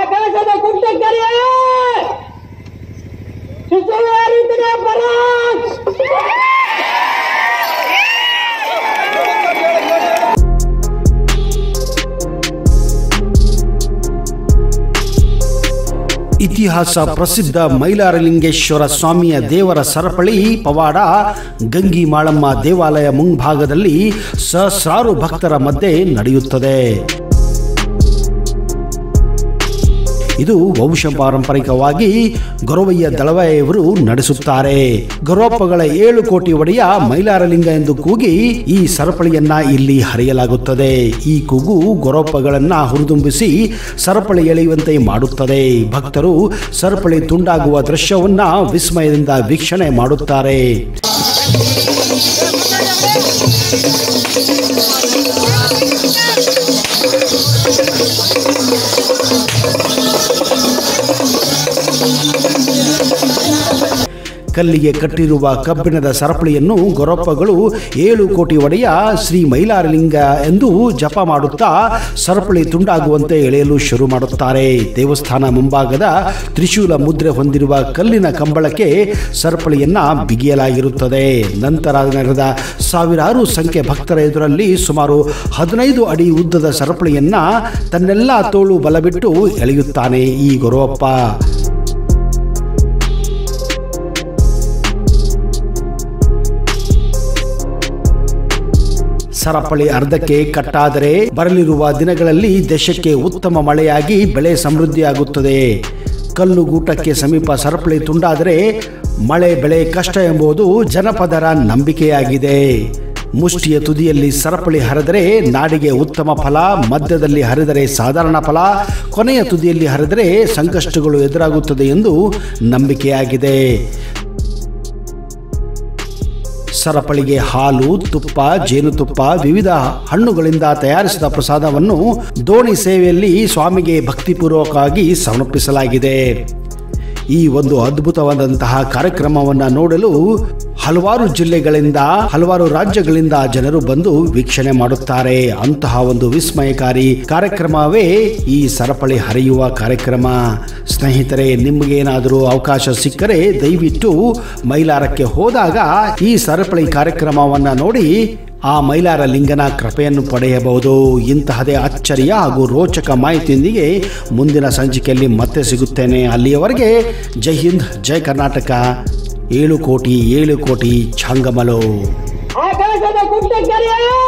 ಆಕಾಶದ ಕುಟ್ಟಕ್ಕರಿಯ ಶಿಶುವಾರಿತನ ಪರಾಕ್ ಇತಿಹಾಸ ಪ್ರಸಿದ್ಧ ಮೈಲಾರಲಿಂಗೇಶ್ವರ ಸ್ವಾಮಿಯ ದೇವರ ಸರಪಳಿ ಪವಾಡ ಗಂಗಿ ಮಾಳಮ್ಮ ದೇವಾಲಯ ಮುಂಭಾಗದಲ್ಲಿ ಸಹಸ್ರಾರು ಭಕ್ತರ ಮಧ್ಯೆ ನಡೆಯುತ್ತದೆ ಇದು ವಂಶ ಪಾರಂಪರಿಕವಾಗಿ ಗೊರವಯ್ಯ ದಳವಾಯಿಯವರು ನಡೆಸುತ್ತಾರೆ ಗೊರವಪ್ಪಗಳ ಏಳು ಕೋಟಿ ಒಡೆಯ ಮೈಲಾರಲಿಂಗ ಎಂದು ಕೂಗಿ ಈ ಸರಪಳಿಯನ್ನ ಇಲ್ಲಿ ಹರಿಯಲಾಗುತ್ತದೆ ಈ ಕೂಗು ಗೊರವಪ್ಪಗಳನ್ನ ಹುರಿದುಂಬಿಸಿ ಸರಪಳಿ ಎಳೆಯುವಂತೆ ಮಾಡುತ್ತದೆ ಭಕ್ತರು ಸರಪಳಿ ತುಂಡಾಗುವ ದೃಶ್ಯವನ್ನ ವಿಸ್ಮಯದಿಂದ ವೀಕ್ಷಣೆ ಮಾಡುತ್ತಾರೆ ಕಲ್ಲಿಗೆ ಕಟ್ಟಿರುವ ಕಬ್ಬಿಣದ ಸರಪಳಿಯನ್ನು ಗೊರಪ್ಪಗಳು ಏಳು ಕೋಟಿ ಒಡೆಯ ಶ್ರೀ ಮೈಲಾರಲಿಂಗ ಎಂದು ಜಪ ಮಾಡುತ್ತಾ ಸರಪಳಿ ತುಂಡಾಗುವಂತೆ ಎಳೆಯಲು ಶುರು ಮಾಡುತ್ತಾರೆ ದೇವಸ್ಥಾನ ಮುಂಭಾಗದ ತ್ರಿಶೂಲ ಮುದ್ರೆ ಹೊಂದಿರುವ ಕಲ್ಲಿನ ಕಂಬಳಕ್ಕೆ ಸರಪಳಿಯನ್ನ ಬಿಗಿಯಲಾಗಿರುತ್ತದೆ ನಂತರ ನಡೆದ ಸಾವಿರಾರು ಸಂಖ್ಯೆ ಭಕ್ತರ ಎದುರಲ್ಲಿ ಸುಮಾರು ಹದಿನೈದು ಅಡಿ ಉದ್ದದ ಸರಪಳಿಯನ್ನ ತನ್ನೆಲ್ಲ ತೋಳು ಬಲಬಿಟ್ಟು ಎಳೆಯುತ್ತಾನೆ ಈ ಗೊರವಪ್ಪ ಸರಪಳಿ ಅರ್ಧಕ್ಕೆ ಕಟ್ಟಾದರೆ ಬರಲಿರುವ ದಿನಗಳಲ್ಲಿ ದೇಶಕ್ಕೆ ಉತ್ತಮ ಮಳೆಯಾಗಿ ಬೆಳೆ ಸಮೃದ್ಧಿಯಾಗುತ್ತದೆ ಕಲ್ಲು ಗೂಟಕ್ಕೆ ಸಮೀಪ ಸರಪಳಿ ತುಂಡಾದರೆ ಮಳೆ ಬೆಳೆ ಕಷ್ಟ ಎಂಬುದು ಜನಪದರ ನಂಬಿಕೆಯಾಗಿದೆ ಮುಷ್ಟಿಯ ತುದಿಯಲ್ಲಿ ಸರಪಳಿ ಹರಿದರೆ ನಾಡಿಗೆ ಉತ್ತಮ ಫಲ ಮಧ್ಯದಲ್ಲಿ ಹರಿದರೆ ಸಾಧಾರಣ ಫಲ ಕೊನೆಯ ತುದಿಯಲ್ಲಿ ಹರಿದರೆ ಸಂಕಷ್ಟಗಳು ಎದುರಾಗುತ್ತದೆ ಎಂದು ನಂಬಿಕೆಯಾಗಿದೆ ಸರಪಳಿಗೆ ಹಾಲು ತುಪ್ಪ ಜೇನುತುಪ್ಪ ವಿವಿಧ ಹಣ್ಣುಗಳಿಂದ ತಯಾರಿಸಿದ ಪ್ರಸಾದವನ್ನು ದೋಣಿ ಸೇವೆಯಲ್ಲಿ ಸ್ವಾಮಿಗೆ ಭಕ್ತಿಪೂರ್ವಕವಾಗಿ ಸಮರ್ಪಿಸಲಾಗಿದೆ ಈ ಒಂದು ಅದ್ಭುತವಾದಂತಹ ಕಾರ್ಯಕ್ರಮವನ್ನು ನೋಡಲು ಹಲವಾರು ಜಿಲ್ಲೆಗಳಿಂದ ಹಲವಾರು ರಾಜ್ಯಗಳಿಂದ ಜನರು ಬಂದು ವೀಕ್ಷಣೆ ಮಾಡುತ್ತಾರೆ ಅಂತಹ ಒಂದು ವಿಸ್ಮಯಕಾರಿ ಕಾರ್ಯಕ್ರಮವೇ ಈ ಸರಪಳಿ ಹರಿಯುವ ಕಾರ್ಯಕ್ರಮ ಸ್ನೇಹಿತರೆ ನಿಮಗೇನಾದರೂ ಅವಕಾಶ ಸಿಕ್ಕರೆ ದಯವಿಟ್ಟು ಮೈಲಾರಕ್ಕೆ ಹೋದಾಗ ಈ ಸರಪಳಿ ಕಾರ್ಯಕ್ರಮವನ್ನು ನೋಡಿ ಆ ಮೈಲಾರ ಲಿಂಗನ ಕೃಪೆಯನ್ನು ಪಡೆಯಬಹುದು ಇಂತಹದೇ ಅಚ್ಚರಿಯ ಹಾಗೂ ರೋಚಕ ಮಾಹಿತಿಯೊಂದಿಗೆ ಮುಂದಿನ ಸಂಚಿಕೆಯಲ್ಲಿ ಮತ್ತೆ ಸಿಗುತ್ತೇನೆ ಅಲ್ಲಿಯವರೆಗೆ ಜೈ ಹಿಂದ್ ಜೈ ಕರ್ನಾಟಕ ಏಳು ಕೋಟಿ ಏಳು ಕೋಟಿ ಛಾಂಗಮಲೋ ಆಕಾಶದ ಕುಟ್ಟಕ್ಕರಿಯ